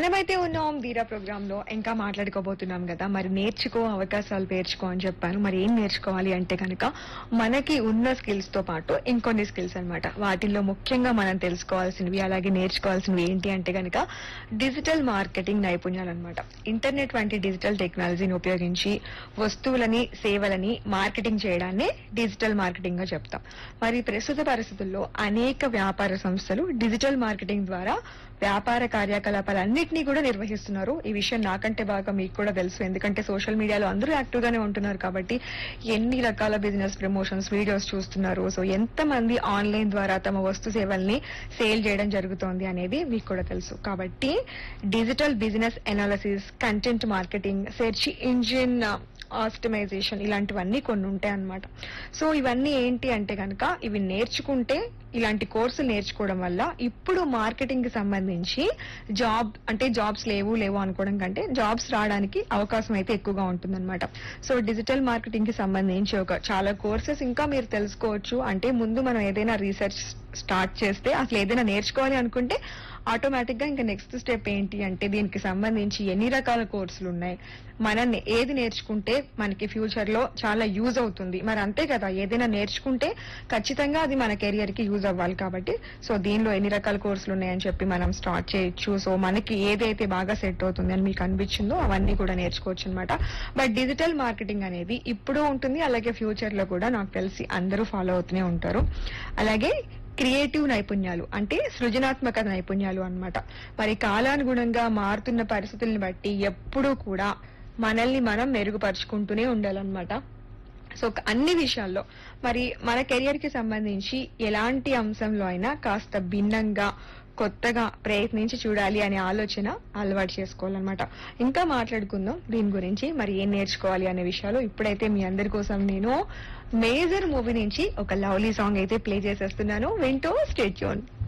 మనమైతే ఉన్నాం వీరా ప్రోగ్రామ్ లో ఇంకా మాట్లాడుకోబోతున్నాం కదా మరి నేర్చుకో అవకాశాలు పేర్చుకో అని చెప్పాను మరి ఏం నేర్చుకోవాలి అంటే కనుక మనకి ఉన్న స్కిల్స్ తో పాటు ఇంకొన్ని స్కిల్స్ అన్నమాట వాటిల్లో ముఖ్యంగా మనం తెలుసుకోవాల్సినవి అలాగే నేర్చుకోవాల్సినవి ఏంటి అంటే కనుక డిజిటల్ మార్కెటింగ్ నైపుణ్యాలు అనమాట ఇంటర్నెట్ వంటి డిజిటల్ టెక్నాలజీని ఉపయోగించి వస్తువులని సేవలని మార్కెటింగ్ చేయడాన్ని డిజిటల్ మార్కెటింగ్ గా చెప్తాం మరి ప్రస్తుత పరిస్థితుల్లో అనేక వ్యాపార సంస్థలు డిజిటల్ మార్కెటింగ్ ద్వారా వ్యాపార కార్యకలాపాలన్నింటినీ కూడా నిర్వహిస్తున్నారు ఈ విషయం నాకంటే బాగా మీకు కూడా తెలుసు ఎందుకంటే సోషల్ మీడియాలో అందరూ యాక్టివ్ గానే ఉంటున్నారు కాబట్టి ఎన్ని రకాల బిజినెస్ ప్రమోషన్స్ వీడియోస్ చూస్తున్నారు సో ఎంత మంది ఆన్లైన్ ద్వారా తమ వస్తు సేవల్ని సేల్ చేయడం జరుగుతోంది అనేది మీకు కూడా తెలుసు కాబట్టి digital business analysis content marketing search engine optimisation ఇలాంటివన్నీ కొన్ని ఉంటాయి అన్నమాట సో ఇవన్నీ ఏంటి అంటే కనుక ఇవి నేర్చుకుంటే ఇలాంటి కోర్సులు నేర్చుకోవడం వల్ల ఇప్పుడు మార్కెటింగ్ కి సంబంధించి జాబ్ అంటే జాబ్స్ లేవు లేవు అనుకోవడం కంటే జాబ్స్ రావడానికి అవకాశం అయితే ఎక్కువగా ఉంటుందన్నమాట సో డిజిటల్ మార్కెటింగ్ కి సంబంధించి ఒక చాలా కోర్సెస్ ఇంకా మీరు తెలుసుకోవచ్చు అంటే ముందు మనం ఏదైనా రీసెర్చ్ స్టార్ట్ చేస్తే అసలు ఏదైనా నేర్చుకోవాలి అనుకుంటే ఆటోమేటిక్ గా ఇంకా నెక్స్ట్ స్టెప్ ఏంటి అంటే దీనికి సంబంధించి ఎన్ని రకాల కోర్సులు ఉన్నాయి మనం ఏది నేర్చుకుంటే మనకి ఫ్యూచర్ లో చాలా యూజ్ అవుతుంది మరి అంతే కదా ఏదైనా నేర్చుకుంటే ఖచ్చితంగా అది మన కెరియర్ కి యూజ్ అవ్వాలి కాబట్టి సో దీనిలో ఎన్ని రకాల కోర్సులు ఉన్నాయని చెప్పి మనం స్టార్ట్ చేయొచ్చు సో మనకి ఏదైతే బాగా సెట్ అవుతుంది అని మీకు అనిపించిందో అవన్నీ కూడా నేర్చుకోవచ్చు అనమాట బట్ డిజిటల్ మార్కెటింగ్ అనేది ఇప్పుడు ఉంటుంది అలాగే ఫ్యూచర్ లో కూడా నాకు తెలిసి అందరూ ఫాలో అవుతూనే ఉంటారు అలాగే క్రియేటివ్ నైపుణ్యాలు అంటే సృజనాత్మక నైపుణ్యాలు అన్నమాట మరి కాలానుగుణంగా మారుతున్న పరిస్థితుల్ని బట్టి ఎప్పుడూ కూడా మనల్ని మనం మెరుగుపరుచుకుంటూనే ఉండాలన్నమాట సో అన్ని విషయాల్లో మరి మన కెరియర్ కి సంబంధించి ఎలాంటి అంశంలో అయినా కాస్త భిన్నంగా కొత్తగా ప్రయత్నించి చూడాలి అనే ఆలోచన అలవాటు చేసుకోవాలన్నమాట ఇంకా మాట్లాడుకుందాం దీని గురించి మరి ఏం నేర్చుకోవాలి అనే విషయాలు ఇప్పుడైతే మీ అందరి కోసం నేను మేజర్ మూవీ నుంచి ఒక లవ్లీ సాంగ్ అయితే ప్లే చేసేస్తున్నాను వింటూ స్టేట్యూన్